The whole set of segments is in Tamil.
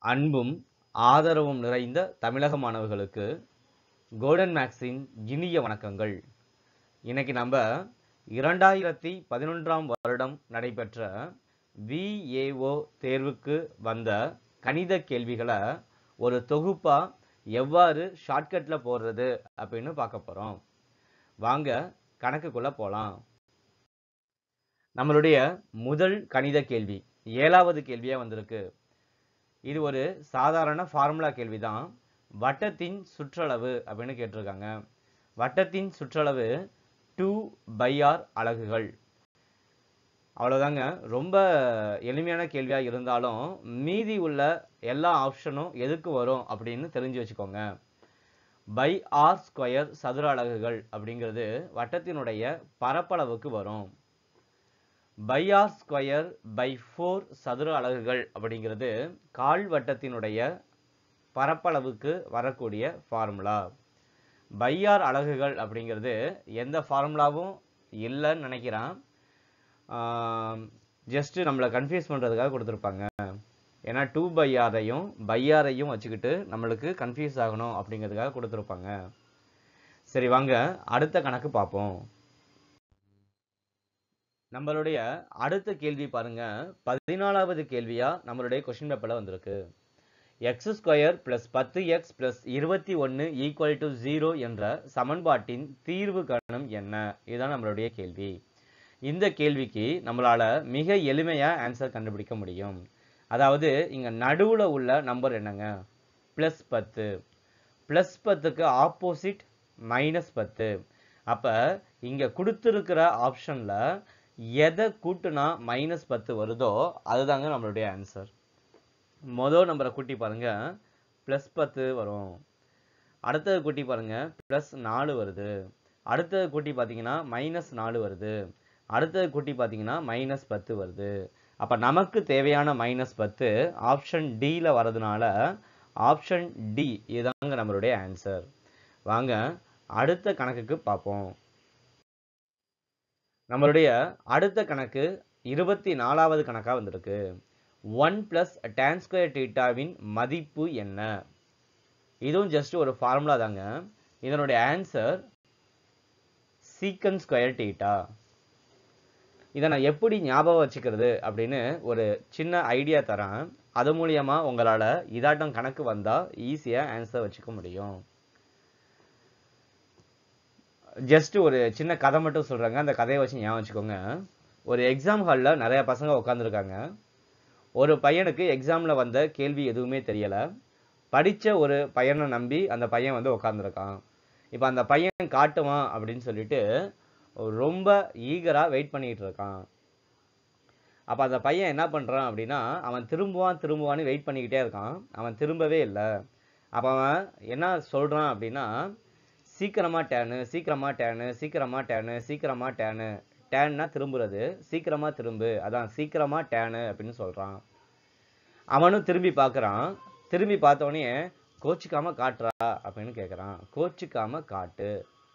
அன்பும் ஆதரவும் நிறைந்த தமிழக மாணவர்களுக்கு கோல்டன் மேக்ஸின் இனிய வணக்கங்கள் இன்னைக்கு நம்ம இரண்டாயிரத்தி பதினொன்றாம் வருடம் நடைபெற்ற விஏஓ தேர்வுக்கு வந்த கணித கேள்விகளை ஒரு தொகுப்பா எவ்வாறு ஷார்ட்கட்ல போடுறது அப்படின்னு பார்க்க போறோம் வாங்க கணக்குக்குள்ள போலாம் நம்மளுடைய முதல் கணித கேள்வி ஏழாவது கேள்வியா வந்திருக்கு இது ஒரு சாதாரண ஃபார்முலா கேள்விதான் வட்டத்தின் சுற்றளவு அப்படின்னு கேட்டிருக்காங்க வட்டத்தின் சுற்றளவு டூ பை ஆர் அலகுகள் அவ்வளோதாங்க ரொம்ப எளிமையான கேள்வியா இருந்தாலும் மீதி உள்ள எல்லா ஆப்ஷனும் எதுக்கு வரும் அப்படின்னு தெரிஞ்சு வச்சுக்கோங்க பை ஆர் ஸ்கொயர் சதுர அலகுகள் அப்படிங்கிறது வட்டத்தினுடைய பரப்பளவுக்கு வரும் pi R square pi four சதுர அலகுகள் அப்படிங்கிறது கால் வட்டத்தினுடைய பரப்பளவுக்கு வரக்கூடிய ஃபார்முலா பை ஆர் அலகுகள் அப்படிங்கிறது எந்த ஃபார்முலாவும் இல்லைன்னு நினைக்கிறேன் ஜஸ்ட் நம்மளை கன்ஃபியூஸ் பண்ணுறதுக்காக கொடுத்துருப்பாங்க ஏன்னா டூ பை ஆரையும் பை ஆரையும் வச்சுக்கிட்டு நம்மளுக்கு கன்ஃபியூஸ் ஆகணும் அப்படிங்கிறதுக்காக கொடுத்துருப்பாங்க சரி வாங்க அடுத்த கணக்கு பார்ப்போம் நம்மளுடைய அடுத்த கேள்வி பாருங்க பதினாலாவது கேள்வியா நம்மளுடைய கொஸ்டின் பேப்பர்ல வந்திருக்கு எக்ஸ் ஸ்கொயர் பிளஸ் பத்து எக்ஸ் பிளஸ் இருபத்தி ஒன்று ஈக்குவல் டு ஜீரோ என்ற சமன்பாட்டின் தீர்வு கணம் என்ன இதுதான் நம்மளுடைய கேள்வி இந்த கேள்விக்கு நம்மளால மிக எளிமையா ஆன்சர் கண்டுபிடிக்க முடியும் அதாவது இங்க நடுவுல உள்ள நம்பர் என்னங்க பிளஸ் பத்து பிளஸ் பத்துக்கு ஆப்போசிட் மைனஸ் பத்து அப்ப இங்க கொடுத்துருக்கிற ஆப்ஷன்ல எதை கூட்டுனா மைனஸ் பத்து வருதோ அதுதாங்க நம்மளுடைய ஆன்சர் மொதல் நம்பரை கூட்டி பாருங்க ப்ளஸ் பத்து வரும் அடுத்தது கூட்டி பாருங்க ப்ளஸ் நாலு வருது அடுத்தது கூட்டி பார்த்தீங்கன்னா மைனஸ் நாலு வருது அடுத்தது கூட்டி பார்த்தீங்கன்னா மைனஸ் பத்து வருது அப்போ நமக்கு தேவையான மைனஸ் பத்து ஆப்ஷன் டியில் வரதுனால ஆப்ஷன் டி இதுதாங்க நம்மளுடைய ஆன்சர் வாங்க அடுத்த கணக்குக்கு பார்ப்போம் நம்மளுடைய அடுத்த கணக்கு இருபத்தி நாலாவது கணக்காக வந்திருக்கு ஒன் பிளஸ் டேன் ஸ்கொயர் டீட்டாவின் மதிப்பு என்ன இதுவும் ஜஸ்ட் ஒரு ஃபார்முலா தாங்க இதனுடைய ஆன்சர் சீக்கன் ஸ்கொயர் டீட்டா இதை நான் எப்படி ஞாபகம் வச்சுக்கிறது அப்படின்னு ஒரு சின்ன ஐடியா தரேன் அது மூலியமா உங்களால் இதாட்டம் கணக்கு வந்தால் ஈஸியாக ஆன்சர் வச்சுக்க முடியும் ஜஸ்ட் ஒரு சின்ன கதை மட்டும் சொல்கிறாங்க அந்த கதையை வச்சு ஞாபகம் வச்சுக்கோங்க ஒரு எக்ஸாம் ஹாலில் நிறைய பசங்க உட்காந்துருக்காங்க ஒரு பையனுக்கு எக்ஸாமில் வந்த கேள்வி எதுவுமே தெரியலை படித்த ஒரு பையனை நம்பி அந்த பையன் வந்து உட்காந்துருக்கான் இப்போ அந்த பையன் காட்டுவான் அப்படின்னு சொல்லிட்டு ரொம்ப ஈகராக வெயிட் பண்ணிகிட்டு இருக்கான் அப்போ அந்த பையன் என்ன பண்ணுறான் அப்படின்னா அவன் திரும்புவான் திரும்புவான்னு வெயிட் பண்ணிக்கிட்டே இருக்கான் அவன் திரும்பவே இல்லை அப்போ அவன் என்ன சொல்கிறான் அப்படின்னா சீக்கிரமாக டேனு சீக்கிரமாக டேனு சீக்கிரமாக டேனு சீக்கிரமாக டேனு டேன்னா திரும்புறது சீக்கிரமாக திரும்பு அதான் சீக்கிரமாக டேனு அப்படின்னு சொல்கிறான் அவனும் திரும்பி பார்க்குறான் திரும்பி பார்த்தோடனே கோச்சிக்காம காட்டுறா அப்படின்னு கேட்குறான் கோச்சிக்காம காட்டு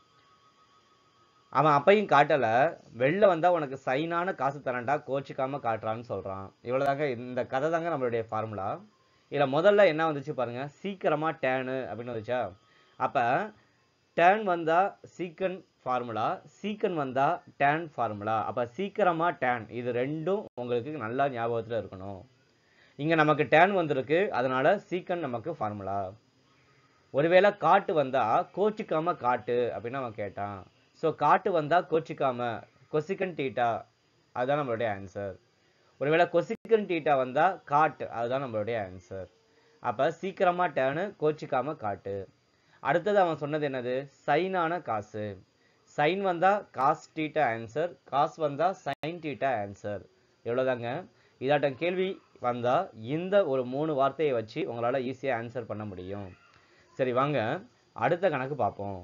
அவன் அப்பையும் காட்டலை வெளில வந்தால் உனக்கு சைனான காசு தரேன்டா கோச்சிக்காம காட்டுறான்னு சொல்கிறான் இவ்வளோதாங்க இந்த கதை தாங்க நம்மளுடைய ஃபார்முலா இதில் முதல்ல என்ன வந்துச்சு பாருங்க சீக்கிரமாக டேனு அப்படின்னு வந்துச்சா அப்போ டேன் வந்தால் சீக்கன் ஃபார்முலா சீக்கன் வந்தால் டேன் ஃபார்முலா அப்போ சீக்கிரமாக டேன் இது ரெண்டும் உங்களுக்கு நல்லா ஞாபகத்தில் இருக்கணும் இங்கே நமக்கு டேன் வந்திருக்கு அதனால சீக்கன் நமக்கு ஃபார்முலா ஒருவேளை காட்டு வந்தால் கோச்சிக்காம காட்டு அப்படின்னு அவன் கேட்டான் ஸோ காட்டு வந்தால் கோச்சிக்காம கொசிக்கன் டீட்டா அதுதான் நம்மளுடைய ஆன்சர் ஒருவேளை கொசிக்கன் டீட்டா வந்தால் காட்டு அதுதான் நம்மளுடைய ஆன்சர் அப்போ சீக்கிரமாக டேனு கோச்சிக்காம காட்டு அடுத்தது அவன் சொன்னது என்னது சைனான காசு சைன் வந்தா காஸ் டீட்டா ஆன்சர் காஸ் வந்தா சைன் டீட்டா ஆன்சர் எவ்வளோதாங்க இதாட்டம் கேள்வி வந்தா இந்த ஒரு மூணு வார்த்தையை வச்சு உங்களால் ஈஸியாக ஆன்சர் பண்ண முடியும் சரி வாங்க அடுத்த கணக்கு பார்ப்போம்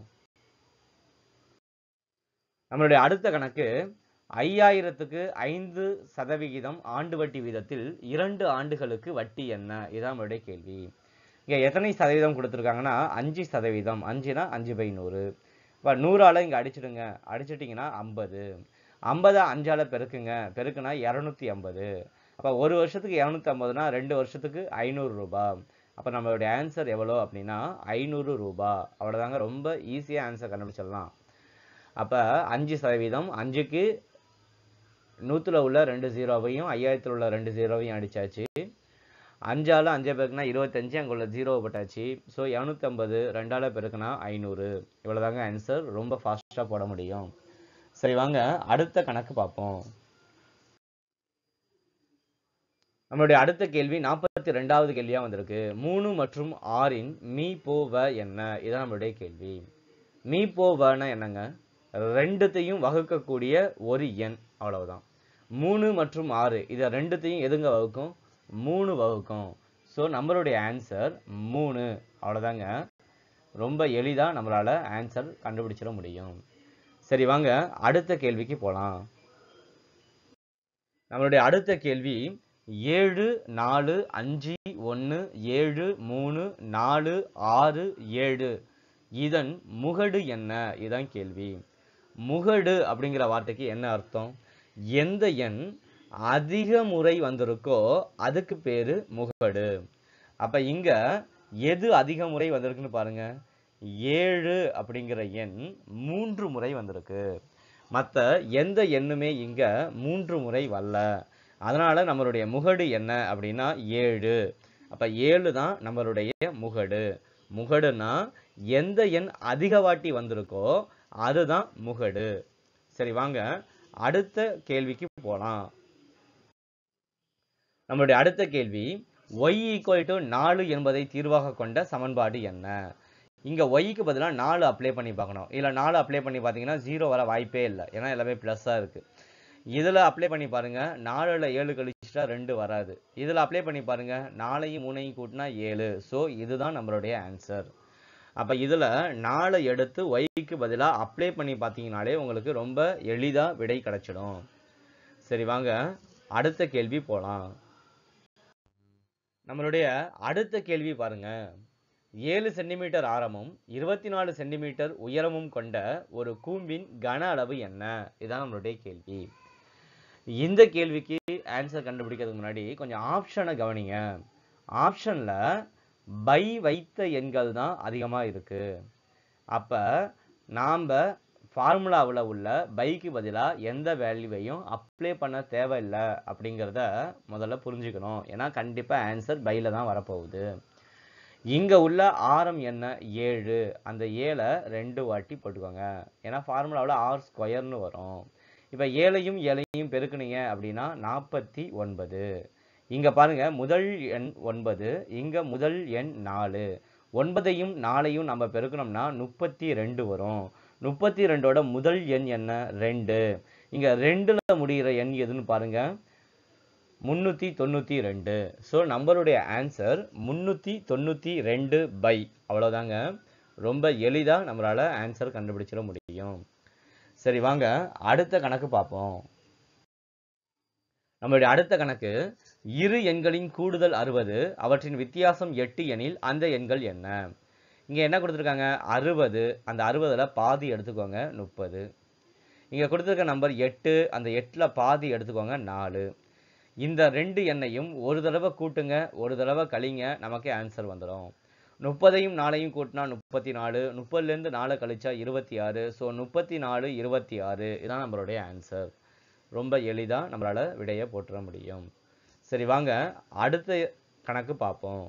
நம்மளுடைய அடுத்த கணக்கு ஐயாயிரத்துக்கு ஐந்து சதவிகிதம் ஆண்டு வட்டி வீதத்தில் இரண்டு ஆண்டுகளுக்கு வட்டி என்ன இதுதான் நம்மளுடைய கேள்வி இங்கே எத்தனை சதவீதம் கொடுத்துருக்காங்கன்னா அஞ்சு சதவீதம் அஞ்சுனா அஞ்சு பை நூறு இப்போ நூறால் இங்கே அடிச்சிடுங்க அடிச்சிட்டிங்கன்னா ஐம்பது ஐம்பதை அஞ்சால் பெருக்குங்க பெருக்குனா இரநூத்தி ஐம்பது அப்போ ஒரு வருஷத்துக்கு இரநூத்தம்பதுனா ரெண்டு வருஷத்துக்கு ஐநூறு ரூபாய் அப்போ நம்மளுடைய ஆன்சர் எவ்வளோ அப்படின்னா ஐநூறு ரூபாய் அவ்வளோதாங்க ரொம்ப ஈஸியாக ஆன்சர் கண்டுபிடிச்சிடலாம் அப்போ அஞ்சு சதவீதம் அஞ்சுக்கு நூற்றுல உள்ள ரெண்டு ஜீரோவையும் ஐயாயிரத்தில் உள்ள ரெண்டு ஜீரோவையும் அடிச்சாச்சு அஞ்சால் அஞ்சு பேருக்குனா இருபத்தஞ்சு அங்கே உள்ள ஜீரோ போட்டாச்சு ஸோ இரநூத்தம்பது ரெண்டால பெருக்குனா ஐநூறு இவ்வளோதாங்க ஆன்சர் ரொம்ப ஃபாஸ்ட்டாக போட முடியும் சரி வாங்க அடுத்த கணக்கு பார்ப்போம் நம்மளுடைய அடுத்த கேள்வி நாற்பத்தி ரெண்டாவது கேள்வியாக வந்திருக்கு மூணு மற்றும் ஆறின் மீ போ வ என்ன இதான் நம்மளுடைய கேள்வி மீ போ வனா என்னங்க ரெண்டுத்தையும் வகுக்கக்கூடிய ஒரு எண் அவ்வளவுதான் மூணு மற்றும் ஆறு இதை ரெண்டுத்தையும் எதுங்க வகுக்கும் மூணு வகுக்கும் ஸோ நம்மளுடைய ஆன்சர் மூணு அவ்வளோதாங்க ரொம்ப எளிதாக நம்மளால ஆன்சர் கண்டுபிடிச்சிட முடியும் சரி வாங்க அடுத்த கேள்விக்கு போகலாம் நம்மளுடைய அடுத்த கேள்வி ஏழு நாலு அஞ்சு ஒன்று ஏழு மூணு நாலு ஆறு ஏழு இதன் முகடு என்ன இதுதான் கேள்வி முகடு அப்படிங்கிற வார்த்தைக்கு என்ன அர்த்தம் எந்த எண் அதிக முறை வந்திருக்கோ அதுக்கு பேரு முகடு அப்ப இங்க எது அதிக முறை வந்திருக்குன்னு பாருங்க ஏழு அப்படிங்கிற எண் மூன்று முறை வந்திருக்கு மற்ற எந்த எண்ணுமே இங்க மூன்று முறை வரல அதனால நம்மளுடைய முகடு என்ன அப்படின்னா ஏழு அப்ப ஏழு தான் நம்மளுடைய முகடு முகடுனா எந்த எண் அதிக வாட்டி வந்திருக்கோ அதுதான் முகடு சரி வாங்க அடுத்த கேள்விக்கு போலாம் நம்மளுடைய அடுத்த கேள்வி y ஈக்குவல் டு நாலு என்பதை தீர்வாக கொண்ட சமன்பாடு என்ன இங்க ஒய்க்கு பதிலாக நாலு அப்ளை பண்ணி பார்க்கணும் இல்ல நாலு அப்ளை பண்ணி பார்த்தீங்கன்னா ஜீரோ வர வாய்ப்பே இல்லை ஏன்னா எல்லாமே ப்ளஸ்ஸாக இருக்கு இதுல அப்ளை பண்ணி பாருங்க நாலுல ஏழு கழிச்சுட்டா ரெண்டு வராது இதுல அப்ளை பண்ணி பாருங்க நாலையும் மூணையும் கூட்டினா ஏழு ஸோ இதுதான் நம்மளுடைய ஆன்சர் அப்ப இதுல நாலை எடுத்து ஒய்க்கு பதிலா அப்ளை பண்ணி பார்த்தீங்கனாலே உங்களுக்கு ரொம்ப எளிதா விடை கிடைச்சிடும் சரி வாங்க அடுத்த கேள்வி போலாம் நம்மளுடைய அடுத்த கேள்வி பாருங்க ஏழு சென்டிமீட்டர் ஆரமும் இருபத்தி நாலு சென்டிமீட்டர் உயரமும் கொண்ட ஒரு கூம்பின் கன அளவு என்ன இதான் நம்மளுடைய கேள்வி இந்த கேள்விக்கு ஆன்சர் கண்டுபிடிக்கிறதுக்கு முன்னாடி கொஞ்சம் ஆப்ஷனை கவனிங்க ஆப்ஷன்ல பை வைத்த எண்கள் தான் அதிகமா இருக்கு அப்ப நாம ஃபார்முலாவில் உள்ள பைக்கு பதிலாக எந்த வேல்யூவையும் அப்ளை பண்ண தேவையில்லை அப்படிங்கிறத முதல்ல புரிஞ்சுக்கணும் ஏன்னா கண்டிப்பாக ஆன்சர் பையில் தான் வரப்போகுது இங்கே உள்ள ஆரம் என்ன ஏழு அந்த ஏழை ரெண்டு வாட்டி போட்டுக்கோங்க ஏன்னா ஃபார்முலாவில் ஆர் ஸ்கொயர்னு வரும் இப்போ ஏழையும் ஏழையும் பெருக்குனீங்க அப்படின்னா நாற்பத்தி ஒன்பது இங்கே பாருங்க முதல் எண் ஒன்பது இங்கே முதல் எண் நாலு ஒன்பதையும் நாலையும் நம்ம பெருக்கணும்னா முப்பத்தி ரெண்டு வரும் முப்பத்தி ரெண்டோட முதல் எண் என்ன ரெண்டு இங்க ரெண்டுல முடிகிற எண் எதுன்னு பாருங்க முன்னூத்தி தொண்ணூத்தி ரெண்டு ஸோ நம்மளுடைய ஆன்சர் முன்னூத்தி தொண்ணூத்தி ரெண்டு பை அவ்வளவுதாங்க ரொம்ப எளிதா நம்மளால ஆன்சர் கண்டுபிடிச்சிட முடியும் சரி வாங்க அடுத்த கணக்கு பார்ப்போம் நம்மளுடைய அடுத்த கணக்கு இரு எண்களின் கூடுதல் அறுபது அவற்றின் வித்தியாசம் எட்டு எனில் அந்த எண்கள் என்ன இங்க என்ன கொடுத்துருக்காங்க அறுபது அந்த அறுபதுல பாதி எடுத்துக்கோங்க முப்பது இங்க கொடுத்துருக்க நம்பர் எட்டு அந்த எட்டுல பாதி எடுத்துக்கோங்க நாலு இந்த ரெண்டு எண்ணையும் ஒரு தடவை கூட்டுங்க ஒரு தடவை கழிங்க நமக்கு ஆன்சர் வந்துடும் முப்பதையும் நாலையும் கூட்டினா முப்பத்தி நாலு முப்பதுலேருந்து நாலு கழிச்சா இருபத்தி ஆறு ஸோ முப்பத்தி நாலு இருபத்தி ஆறு இதான் நம்மளுடைய ஆன்சர் ரொம்ப எளிதா நம்மளால விடையை போட்டுற முடியும் சரி வாங்க அடுத்த கணக்கு பார்ப்போம்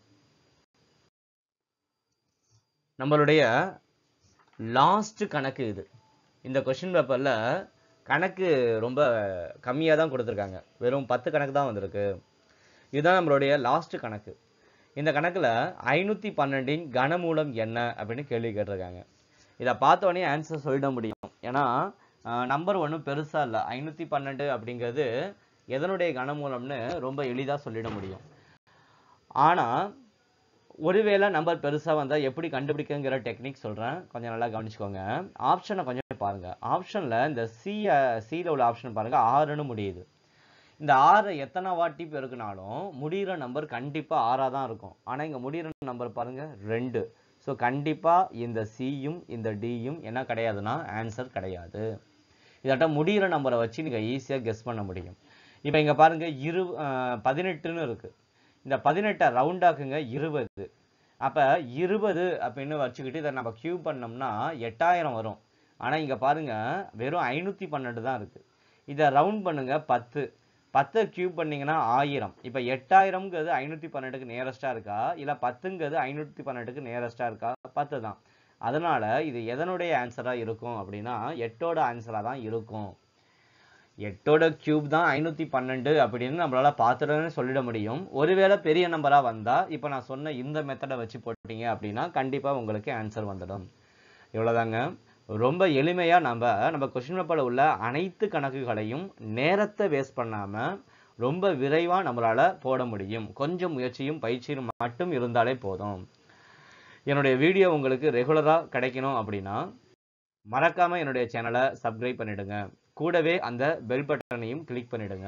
நம்மளுடைய லாஸ்ட் கணக்கு இது இந்த கொஷின் பேப்பர்ல கணக்கு ரொம்ப கம்மியாக தான் கொடுத்துருக்காங்க வெறும் பத்து கணக்கு தான் வந்திருக்கு இதுதான் நம்மளுடைய லாஸ்ட் கணக்கு இந்த கணக்குல ஐநூத்தி பன்னெண்டின் கனமூலம் என்ன அப்படின்னு கேள்வி கேட்டிருக்காங்க இதை பார்த்த உடனே ஆன்சர் சொல்லிட முடியும் ஏன்னா நம்பர் ஒன்றும் பெருசா இல்லை ஐநூத்தி பன்னெண்டு அப்படிங்கிறது எதனுடைய கனமூலம்னு ரொம்ப எளிதா சொல்லிட முடியும் ஆனா ஒருவேளை நம்பர் பெருசா வந்தா எப்படி கண்டுபிடிக்கங்கிற டெக்னிக் சொல்றேன் கொஞ்சம் நல்லா கவனிச்சுக்கோங்க ஆப்ஷனை கொஞ்சம் பாருங்க ஆப்ஷன்ல இந்த சி சியில் உள்ள ஆப்ஷன் பாருங்க ஆறுன்னு முடியுது இந்த ஆறை எத்தனை வாட்டி பெருக்குனாலும் முடிகிற நம்பர் கண்டிப்பா ஆறா தான் இருக்கும் ஆனா இங்க முடிகிற நம்பர் பாருங்க ரெண்டு ஸோ கண்டிப்பா இந்த சியும் இந்த டியும் என்ன கிடையாதுன்னா ஆன்சர் கிடையாது இதாட்ட முடிகிற நம்பரை வச்சு நீங்க ஈஸியா கெஸ் பண்ண முடியும் இப்போ இங்க பாருங்க இரு பதினெட்டுன்னு இருக்கு இந்த பதினெட்டை ரவுண்டாக்குங்க இருபது அப்ப இருபது அப்படின்னு வச்சுக்கிட்டு இதை நம்ம கியூப் பண்ணோம்னா எட்டாயிரம் வரும் ஆனா இங்க பாருங்க வெறும் ஐநூத்தி பன்னெண்டு தான் இருக்கு இதை ரவுண்ட் பண்ணுங்க பத்து பத்தை கியூப் பண்ணீங்கன்னா ஆயிரம் இப்போ எட்டாயிரம்ங்கிறது ஐநூற்றி பன்னெண்டுக்கு நியரஸ்டாக இருக்கா இல்லை பத்துங்கிறது ஐநூற்றி பன்னெண்டுக்கு நியரஸ்டாக இருக்கா பத்து தான் அதனால இது எதனுடைய ஆன்சராக இருக்கும் அப்படின்னா எட்டோட ஆன்சராக தான் இருக்கும் எட்டோட கியூப் தான் ஐநூற்றி பன்னெண்டு அப்படின்னு நம்மளால பார்த்துடனே சொல்லிட முடியும் ஒருவேளை பெரிய நம்பராக வந்தால் இப்போ நான் சொன்ன இந்த மெத்தடை வச்சு போட்டீங்க அப்படின்னா கண்டிப்பாக உங்களுக்கு ஆன்சர் வந்துடும் இவ்வளோதாங்க ரொம்ப எளிமையாக நம்ம நம்ம கொஸ்டின் பேப்பரில் உள்ள அனைத்து கணக்குகளையும் நேரத்தை வேஸ்ட் பண்ணாமல் ரொம்ப விரைவாக நம்மளால் போட முடியும் கொஞ்சம் முயற்சியும் பயிற்சியும் மட்டும் இருந்தாலே போதும் என்னுடைய வீடியோ உங்களுக்கு ரெகுலராக கிடைக்கணும் அப்படின்னா மறக்காமல் என்னுடைய சேனலை சப்ஸ்கிரைப் பண்ணிடுங்க கூடவே அந்த பெல் பட்டனையும் கிளிக் பண்ணிடுங்க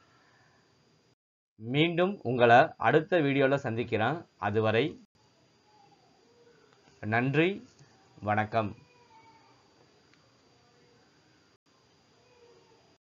மீண்டும் உங்களை அடுத்த வீடியோவில் சந்திக்கிறேன் அதுவரை நன்றி வணக்கம்